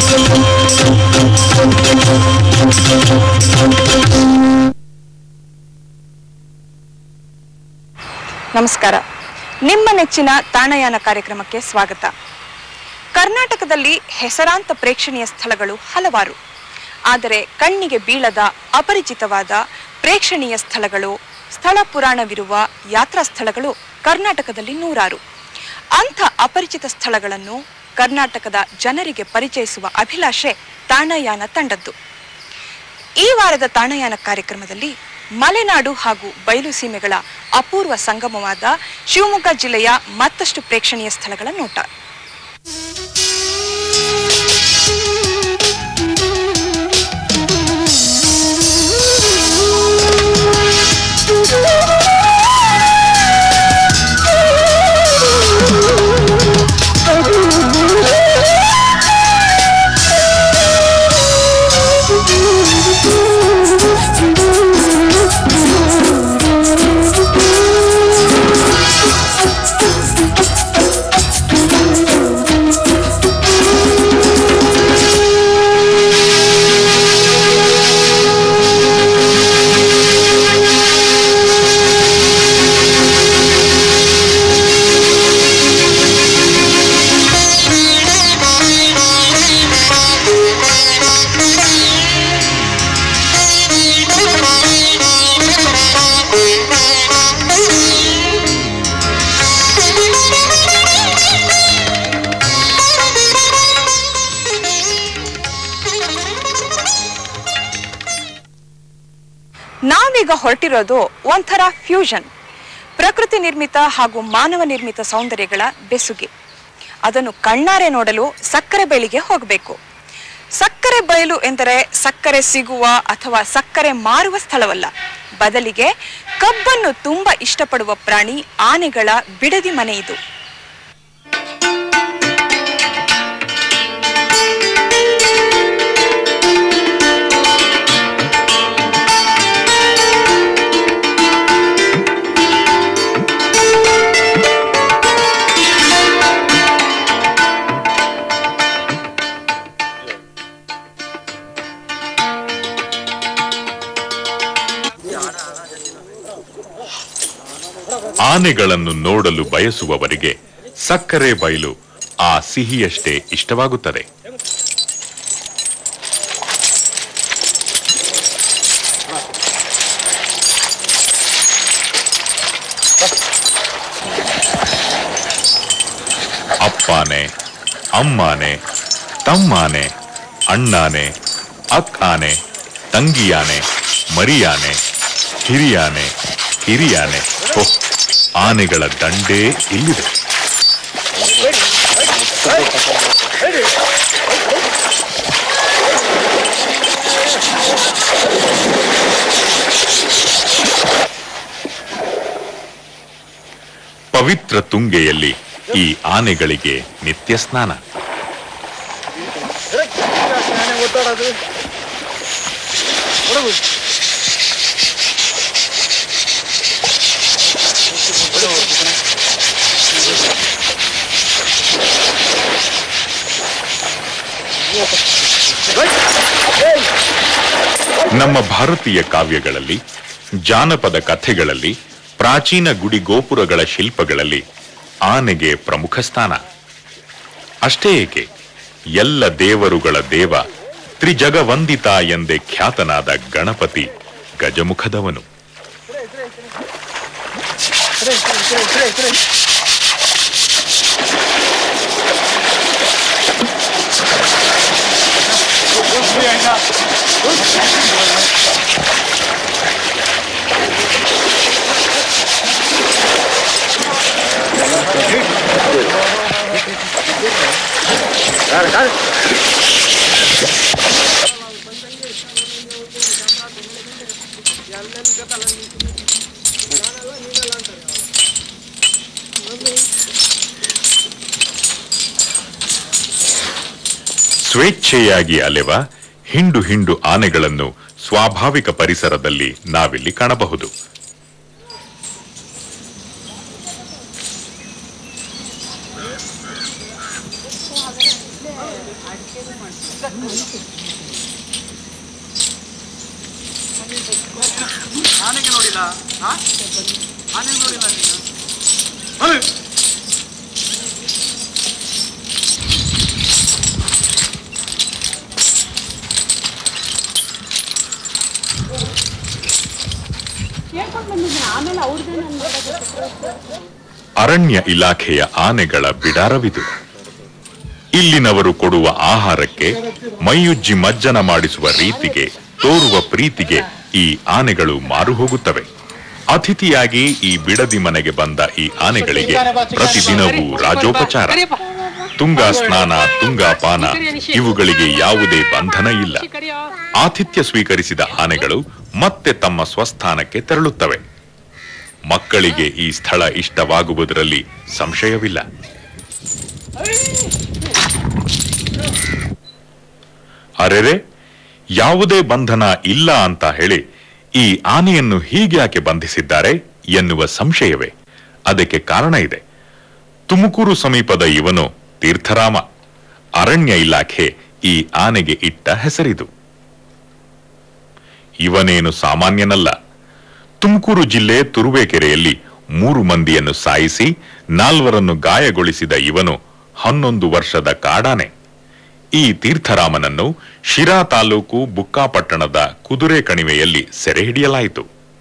ನಮಸ್ಕಾರ ನಿಮ್ಮ ನೆಚ್ಚಿನ ತಾಣಯಾನ ಕಾರ್ಯಕ್ರಮಕ್ಕೆ ಸ್ವಾಗತ ಕರ್ನಾಟಕದಲ್ಲಿ ಹೆಸರಾಂತ ಪ್ರೇಕ್ಷಣೀಯ ಸ್ಥಳಗಳು ಹಲವಾರು ಆದರೆ ಕಣ್ಣಿಗೆ ಬೀಳದ ಅಪರಿಚಿತವಾದ ಪ್ರೇಕ್ಷಣೀಯ ಸ್ಥಳಗಳು ಸ್ಥಳ ಪುರಾಣವಿರುವ ಯಾತ್ರಾ ಸ್ಥಳಗಳು ಕರ್ನಾಟಕದಲ್ಲಿ ನೂರಾರು ಅಂಥ ಅಪರಿಚಿತ ಸ್ಥಳಗಳನ್ನು ಕರ್ನಾಟಕದ ಜನರಿಗೆ ಪರಿಚಯಿಸುವ ಅಭಿಲಾಷೆ ತಾಣಯಾನ ತಂಡದ್ದು ಈ ವಾರದ ತಾಣಯಾನ ಕಾರ್ಯಕ್ರಮದಲ್ಲಿ ಮಲೆನಾಡು ಹಾಗೂ ಬಯಲು ಸೀಮೆಗಳ ಅಪೂರ್ವ ಸಂಗಮವಾದ ಶಿವಮೊಗ್ಗ ಜಿಲ್ಲೆಯ ಮತ್ತಷ್ಟು ಪ್ರೇಕ್ಷಣೀಯ ಸ್ಥಳಗಳ ನೋಟ ನಾವೀಗ ಹೊರಟಿರೋದು ಒಂಥರ ಫ್ಯೂಷನ್ ಪ್ರಕೃತಿ ನಿರ್ಮಿತ ಹಾಗೂ ಮಾನವ ನಿರ್ಮಿತ ಸೌಂದರ್ಯಗಳ ಬೆಸುಗೆ ಅದನ್ನು ಕಣ್ಣಾರೆ ನೋಡಲು ಸಕ್ಕರೆ ಬಯಲಿಗೆ ಹೋಗಬೇಕು ಸಕ್ಕರೆ ಬಯಲು ಎಂದರೆ ಸಕ್ಕರೆ ಸಿಗುವ ಅಥವಾ ಸಕ್ಕರೆ ಮಾರುವ ಸ್ಥಳವಲ್ಲ ಬದಲಿಗೆ ಕಬ್ಬನ್ನು ತುಂಬಾ ಇಷ್ಟಪಡುವ ಪ್ರಾಣಿ ಆನೆಗಳ ಬಿಡದಿ ಮನೆ ಇದು ಆನೆಗಳನ್ನು ನೋಡಲು ಬಯಸುವವರಿಗೆ ಸಕ್ಕರೆ ಬಯಲು ಆ ಸಿಹಿಯಷ್ಟೇ ಇಷ್ಟವಾಗುತ್ತದೆ ಅಪ್ಪಾನೆ ಅಮ್ಮಾನೆ ತಮ್ಮಾನೆ ಅಣ್ಣಾನೆ ಅಕ್ಕಾನೆ ತಂಗಿಯಾನೆ ಮರಿಯಾನೆ ಹಿರಿಯಾನೆ ಹಿರಿಯಾನೆ ಓಹ್ ಆನೆಗಳ ದಂಡೇ ಇಲ್ಲಿದೆ ಪವಿತ್ರ ತುಂಗೆಯಲ್ಲಿ ಈ ಆನೆಗಳಿಗೆ ನಿತ್ಯ ಸ್ನಾನ ನಮ್ಮ ಭಾರತೀಯ ಕಾವ್ಯಗಳಲ್ಲಿ ಜಾನಪದ ಕಥೆಗಳಲ್ಲಿ ಪ್ರಾಚೀನ ಗುಡಿ ಗೋಪುರಗಳ ಶಿಲ್ಪಗಳಲ್ಲಿ ಆನೆಗೆ ಪ್ರಮುಖ ಸ್ಥಾನ ಅಷ್ಟೇ ಏಕೆ ಎಲ್ಲ ದೇವರುಗಳ ದೇವ ತ್ರಿಜಗವಂದಿತ ಎಂದೇ ಖ್ಯಾತನಾದ ಗಣಪತಿ ಗಜಮುಖದವನು ಸ್ವೇಚ್ಛೆಯಾಗಿ ಅಲೆವ ಹಿಂಡು ಹಿಂಡು ಆನೆಗಳನ್ನು ಸ್ವಾಭಾವಿಕ ಪರಿಸರದಲ್ಲಿ ನಾವಿಲ್ಲಿ ಕಾಣಬಹುದು ಆನೆಗೆ ನೋಡಿಲ್ಲ ಆ? ಆನೆ ನೋಡಿಲ್ಲ ನೀನು ಬಲೆ. ಅರಣ್ಯ ಇಲಾಖೆಯ ಆನೆಗಳ ಬಿಡಾರವಿದು ಇಲ್ಲಿನವರು ಕೊಡುವ ಆಹಾರಕ್ಕೆ ಮೈಯುಜ್ಜಿ ಮಜ್ಜನ ಮಾಡಿಸುವ ರೀತಿಗೆ ತೋರುವ ಪ್ರೀತಿಗೆ ಈ ಆನೆಗಳು ಮಾರು ಹೋಗುತ್ತವೆ ಅತಿಥಿಯಾಗಿ ಈ ಬಿಡದಿ ಮನೆಗೆ ಬಂದ ಈ ಆನೆಗಳಿಗೆ ಪ್ರತಿದಿನವೂ ರಾಜೋಪಚಾರ ತುಂಗಾ ಸ್ನಾನ ತುಂಗಾ ಪಾನ ಇವುಗಳಿಗೆ ಯಾವುದೇ ಬಂಧನ ಇಲ್ಲ ಆತಿಥ್ಯ ಸ್ವೀಕರಿಸಿದ ಆನೆಗಳು ಮತ್ತೆ ತಮ್ಮ ಸ್ವಸ್ಥಾನಕ್ಕೆ ತೆರಳುತ್ತವೆ ಮಕ್ಕಳಿಗೆ ಈ ಸ್ಥಳ ಇಷ್ಟವಾಗುವುದರಲ್ಲಿ ಸಂಶಯವಿಲ್ಲ ಅರೆರೆ ಯಾವುದೇ ಬಂಧನ ಇಲ್ಲ ಅಂತ ಹೇಳಿ ಈ ಆನೆಯನ್ನು ಹೀಗ್ಯಾಕೆ ಬಂಧಿಸಿದ್ದಾರೆ ಎನ್ನುವ ಸಂಶಯವೇ ಅದಕ್ಕೆ ಕಾರಣ ಇದೆ ತುಮಕೂರು ಸಮೀಪದ ಇವನು ತೀರ್ಥರಾಮ ಅರಣ್ಯ ಇಲಾಖೆ ಈ ಆನೆಗೆ ಇಟ್ಟ ಹೆಸರಿದು ಇವನೇನು ಸಾಮಾನ್ಯನಲ್ಲ ತುಮಕೂರು ಜಿಲ್ಲೆ ತುರುವೇಕೆರೆಯಲ್ಲಿ ಮೂರು ಮಂದಿಯನ್ನು ಸಾಯಿಸಿ ನಾಲ್ವರನ್ನು ಗಾಯಗೊಳಿಸಿದ ಇವನು ಹನ್ನೊಂದು ವರ್ಷದ ಕಾಡಾನೆ ಈ ತೀರ್ಥರಾಮನನ್ನು ಶಿರಾ ತಾಲೂಕು ಬುಕ್ಕಾಪಟ್ಟಣದ ಕುದುರೆ ಕಣಿವೆಯಲ್ಲಿ ಸೆರೆ ಹಿಡಿಯಲಾಯಿತು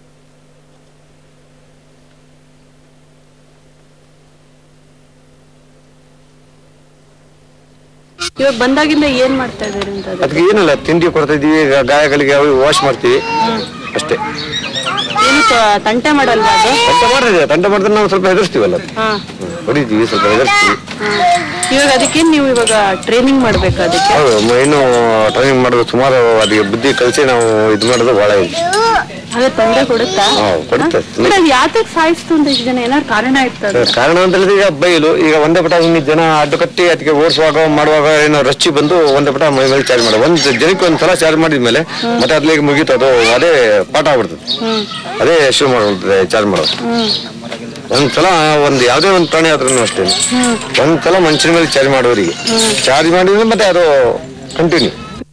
ಇವಾಗ ಬಂದಾಗಿಂದ ಏನ್ ಮಾಡ್ತಾ ಇದಾರೆ ಅಂತ ಅದು? ಅದಕ್ಕೆ ಏನಿಲ್ಲ ತಿಂಡಿ ಕೊಡ್ತಾ ಇದೀವಿ ಈಗ ಗಾಯಗಳಿಗೆ ಅವು ವಾಶ್ ಮಾಡ್ತೀವಿ ಅಷ್ಟೇ ಏನು ತ- ತಂಟೆ ಮಾಡಲ್ವಾ ಅದು ತಂಟ ಮಾಡಿದ್ರೆ ತಂಟ ಮಾಡಿದ್ರೆ ನಾವು ಸ್ವಲ್ಪ ಎದುರಿಸ್ತೀವಲ್ಲ ಹಾ ಹೊಡಿತೀವಿ ಸ್ವಲ್ಪ ಎದುರಿಸ್ತೀವಿ ಹಾ. ಇವಾಗ ಅದಕ್ಕೇನ್ ನೀವು ಇವಾಗ ಟ್ರೈನಿಂಗ್ ಮಾಡ್ಬೇಕು ಅದಕ್ಕೆ ಹೌದು ಮ- ಇನ್ನು ಟ್ರೈನಿಂಗ್ ಮಾಡೋದು ಸುಮಾರು ಅದಕ್ಕೆ ಬುದ್ಧಿ ಕಲಿಸಿ ನಾವು ಇದು ಮಾಡೋದು ಬಹಳ ಇದೆ ಅದೇ ತೊಂದರೆ ಕೊಡುತ್ತಾ ಹಾ, ಕೊಡುತ್ತೆ. ಬಟ್ ಅದು ಯಾತಕ್ ಸಾಯಿಸ್ತು ಅಂತ ಇಷ್ಟು ಜನ ಏನಾದ್ರು ಕಾರಣ ಇರ್ತದೆ ಕಾರಣ ಅಂತ ಹೇಳಿದ್ರೆ ಈಗ ಬೈಲು ಈಗ ಒಂದೇ ಪಟ ಹಿಂಗೆ ಜನ ಅಡ್ಡು ಕಟ್ಟಿ ಅದಕ್ಕೆ ಓಡಿಸುವಾಗ ಮಾಡುವಾಗ ಏನೋ ರಚ್ಚಿ ಬಂದು ಒಂದೇ ಪಟ ಮೈ ಮೇಲೆ ಚಾರ್ಜ್ ಮಾಡೋದು ಒಂದು ಜನಕ್ಕೆ ಒಂದು ಸಲ ಚಾರ್ಜ್ ಮಾಡಿದ್ಮೇಲೆ ಮತ್ತೆ ಅದ್ಲಿಗೆ ಮುಗೀತು ಅದು ಅದೇ ಪಾಠ ಆಗ್ಬಿಡ್ತದೆ ಅದೇ ಶುರು ಮಾಡ್ಬಿಡ್ತದೆ ಚಾರ್ಜ್ ಮಾಡೋದು ಒಂದ್ಸಲ ಒಂದು ಯಾವುದೇ ಒಂದು ಪ್ರಾಣಿ ಆದ್ರೂ ಅಷ್ಟೇ ಒಂದ್ಸಲ ಮನುಷ್ಯನ ಮೇಲೆ ಚಾರ್ಜ್ ಮಾಡೋರಿಗೆ ಚಾರ್ಜ್ ಮಾಡಿದ್ರೆ ಮತ್ತೆ ಅದು ಕಂಟಿನ್ಯೂ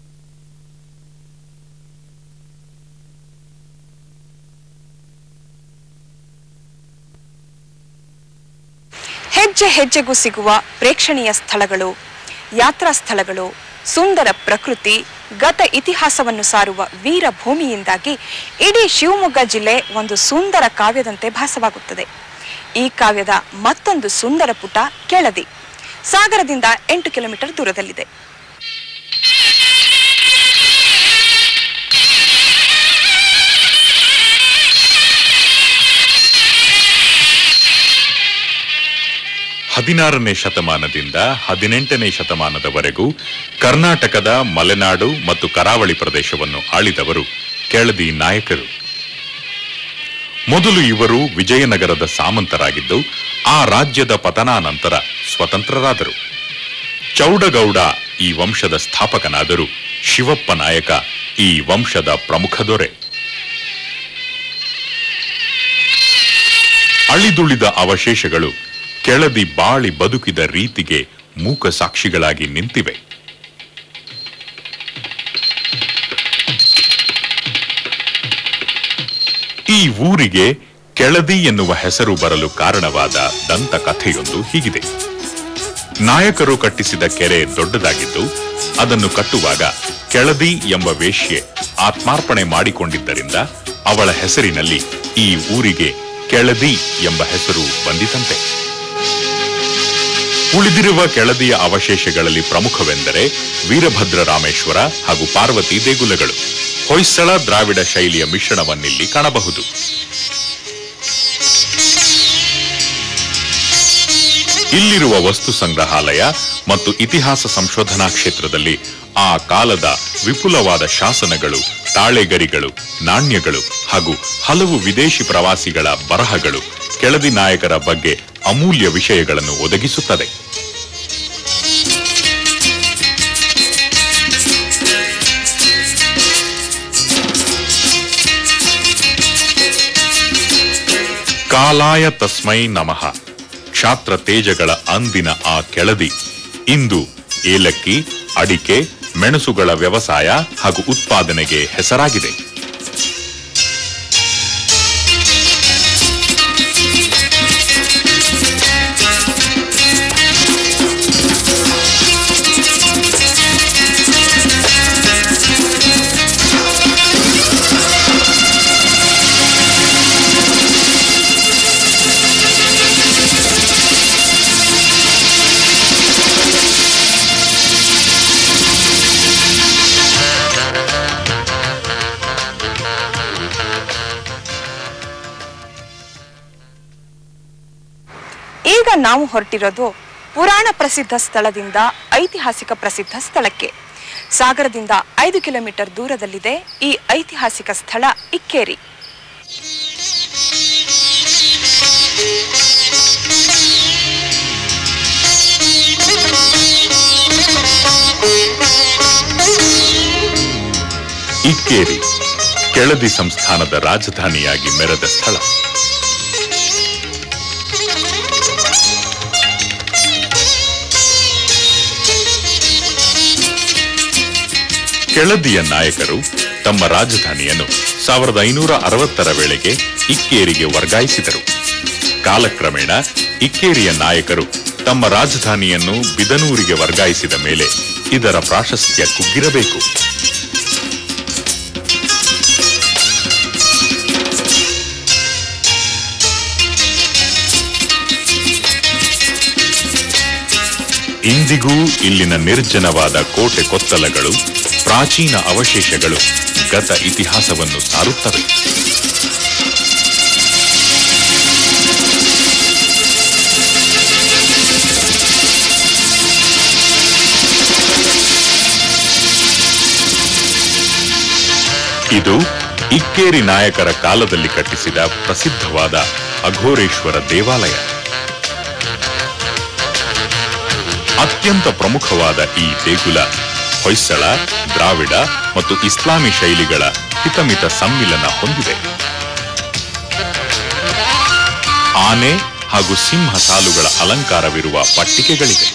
ಹೆಜ್ಜೆ ಹೆಜ್ಜೆಗೂ ಸಿಗುವ ಪ್ರೇಕ್ಷಣೀಯ ಸ್ಥಳಗಳು ಯಾತ್ರಾ ಸ್ಥಳಗಳು ಸುಂದರ ಪ್ರಕೃತಿ ಗತ ಇತಿಹಾಸವನ್ನು ಸಾರುವ ವೀರ ಭೂಮಿಯಿಂದಾಗಿ ಇಡೀ ಶಿವಮೊಗ್ಗ ಜಿಲ್ಲೆ ಒಂದು ಸುಂದರ ಕಾವ್ಯದಂತೆ ಭಾಸವಾಗುತ್ತದೆ ಈ ಕಾವ್ಯದ ಮತ್ತೊಂದು ಸುಂದರ ಪುಟ ಕೆಳದಿ ಸಾಗರದಿಂದ ಎಂಟು ಕಿಲೋಮೀಟರ್ ದೂರದಲ್ಲಿದೆ ಹದಿನಾರನೇ ಶತಮಾನದಿಂದ ಹದಿನೆಂಟನೇ ಶತಮಾನದವರೆಗೂ ಕರ್ನಾಟಕದ ಮಲೆನಾಡು ಮತ್ತು ಕರಾವಳಿ ಪ್ರದೇಶವನ್ನು ಆಳಿದವರು ಕೆಳದಿ ನಾಯಕರು ಮೊದಲು ಇವರು ವಿಜಯನಗರದ ಸಾಮಂತರಾಗಿದ್ದು ಆ ರಾಜ್ಯದ ಪತನಾನಂತರ ಸ್ವತಂತ್ರರಾದರು ಚೌಡಗೌಡ ಈ ವಂಶದ ಸ್ಥಾಪಕನಾದರೂ ಶಿವಪ್ಪ ನಾಯಕ ಈ ವಂಶದ ಪ್ರಮುಖ ದೊರೆ ಅಳಿದುಳಿದ ಅವಶೇಷಗಳು ಕೆಳದಿ ಬಾಳಿ ಬದುಕಿದ ರೀತಿಗೆ ಮೂಕ ಸಾಕ್ಷಿಗಳಾಗಿ ನಿಂತಿವೆ ಈ ಊರಿಗೆ ಕೆಳದಿ ಎನ್ನುವ ಹೆಸರು ಬರಲು ಕಾರಣವಾದ ದಂತಕಥೆಯೊಂದು ಹೀಗಿದೆ ನಾಯಕರು ಕಟ್ಟಿಸಿದ ಕೆರೆ ದೊಡ್ಡದಾಗಿದ್ದು ಅದನ್ನು ಕಟ್ಟುವಾಗ ಕೆಳದಿ ಎಂಬ ವೇಶ್ಯೆ ಆತ್ಮಾರ್ಪಣೆ ಮಾಡಿಕೊಂಡಿದ್ದರಿಂದ ಅವಳ ಹೆಸರಿನಲ್ಲಿ ಈ ಊರಿಗೆ ಕೆಳದಿ ಎಂಬ ಹೆಸರು ಬಂದಿತಂತೆ ಉಳಿದಿರುವ ಕೆಳದಿಯ ಅವಶೇಷಗಳಲ್ಲಿ ಪ್ರಮುಖವೆಂದರೆ ವೀರಭದ್ರ ರಾಮೇಶ್ವರ ಹಾಗೂ ಪಾರ್ವತಿ ದೇಗುಲಗಳು ಹೊಯ್ಸಳ ದ್ರಾವಿಡ ಶೈಲಿಯ ಮಿಶ್ರಣವನ್ನಿಲ್ಲಿ ಕಾಣಬಹುದು ಇಲ್ಲಿರುವ ವಸ್ತು ಸಂಗ್ರಹಾಲಯ ಮತ್ತು ಇತಿಹಾಸ ಸಂಶೋಧನಾ ಕ್ಷೇತ್ರದಲ್ಲಿ ಆ ಕಾಲದ ವಿಪುಲವಾದ ಶಾಸನಗಳು ತಾಳೆಗರಿಗಳು ನಾಣ್ಯಗಳು ಹಾಗೂ ಹಲವು ವಿದೇಶಿ ಪ್ರವಾಸಿಗಳ ಬರಹಗಳು ಕೆಳದಿ ನಾಯಕರ ಬಗ್ಗೆ ಅಮೂಲ್ಯ ವಿಷಯಗಳನ್ನು ಒದಗಿಸುತ್ತದೆ ಕಾಲಾಯ ತಸ್ಮೈ ನಮಃ ಕ್ಷಾತ್ರ ತೇಜಗಳ ಅಂದಿನ ಆ ಕೆಳದಿ ಇಂದು ಏಲಕ್ಕಿ ಅಡಿಕೆ ಮೆಣಸುಗಳ ವ್ಯವಸಾಯ ಹಾಗೂ ಉತ್ಪಾದನೆಗೆ ಹೆಸರಾಗಿದೆ ಈಗ ನಾವು ಹೊರಟಿರೋದು ಪುರಾಣ ಪ್ರಸಿದ್ಧ ಸ್ಥಳದಿಂದ ಐತಿಹಾಸಿಕ ಪ್ರಸಿದ್ಧ ಸ್ಥಳಕ್ಕೆ ಸಾಗರದಿಂದ ಐದು ಕಿಲೋಮೀಟರ್ ದೂರದಲ್ಲಿದೆ ಈ ಐತಿಹಾಸಿಕ ಸ್ಥಳ ಇಕ್ಕೇರಿ ಇಕ್ಕೇರಿ ಕೆಳದಿ ಸಂಸ್ಥಾನದ ರಾಜಧಾನಿಯಾಗಿ ಮೆರೆದ ಸ್ಥಳ ಕೆಳದಿಯ ನಾಯಕರು ತಮ್ಮ ರಾಜಧಾನಿಯನ್ನು ಸಾವಿರದ ಐನೂರ ಅರವತ್ತರ ವೇಳೆಗೆ ಇಕ್ಕೇರಿಗೆ ವರ್ಗಾಯಿಸಿದರು ಕಾಲಕ್ರಮೇಣ ಇಕ್ಕೇರಿಯ ನಾಯಕರು ತಮ್ಮ ರಾಜಧಾನಿಯನ್ನು ಬಿದನೂರಿಗೆ ವರ್ಗಾಯಿಸಿದ ಮೇಲೆ ಇದರ ಪ್ರಾಶಸ್ತ್ಯ ಕುಗ್ಗಿರಬೇಕು ಇಂದಿಗೂ ಇಲ್ಲಿನ ನಿರ್ಜನವಾದ ಕೋಟೆ ಕೊತ್ತಲಗಳು ಪ್ರಾಚೀನ ಅವಶೇಷಗಳು ಗತ ಇತಿಹಾಸವನ್ನು ಸಾರುತ್ತವೆ ಇದು ಇಕ್ಕೇರಿ ನಾಯಕರ ಕಾಲದಲ್ಲಿ ಕಟ್ಟಿಸಿದ ಪ್ರಸಿದ್ಧವಾದ ಅಘೋರೇಶ್ವರ ದೇವಾಲಯ ಅತ್ಯಂತ ಪ್ರಮುಖವಾದ ಈ ದೇಗುಲ ಹೊಯ್ಸಳ ದ್ರಾವಿಡ ಮತ್ತು ಇಸ್ಲಾಮಿ ಶೈಲಿಗಳ ಹಿತಮಿತ ಸಮ್ಮಿಲನ ಹೊಂದಿದೆ ಆನೆ ಹಾಗೂ ಸಿಂಹ ಸಾಲುಗಳ ಅಲಂಕಾರವಿರುವ ಪಟ್ಟಿಕೆಗಳಿವೆ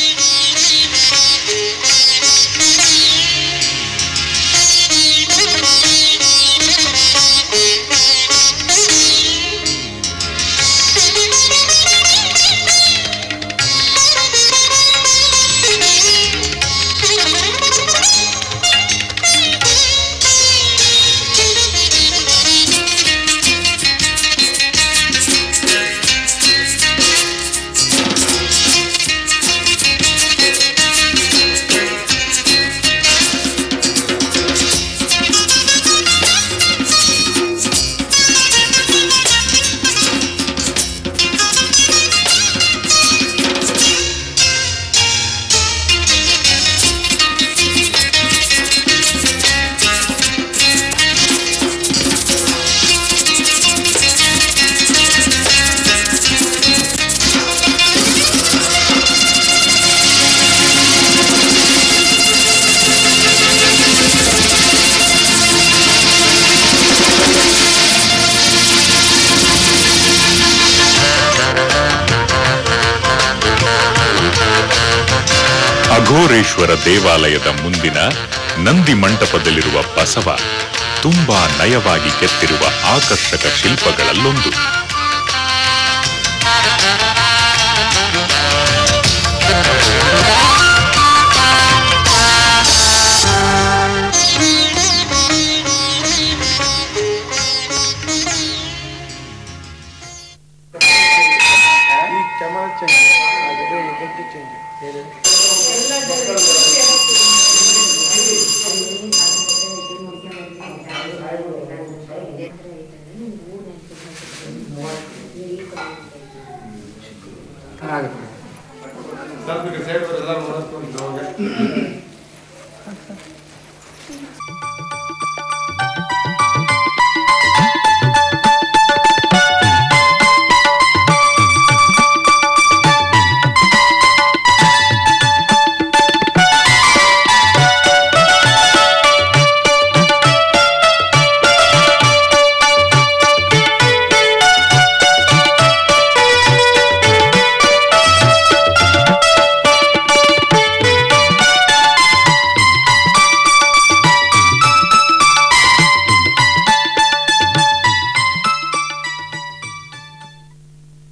ಅಘೋರೇಶ್ವರ ದೇವಾಲಯದ ಮುಂದಿನ ನಂದಿ ಮಂಟಪದಲ್ಲಿರುವ ಬಸವ ತುಂಬಾ ನಯವಾಗಿ ಕೆತ್ತಿರುವ ಆಕರ್ಷಕ ಶಿಲ್ಪಗಳಲ್ಲೊಂದು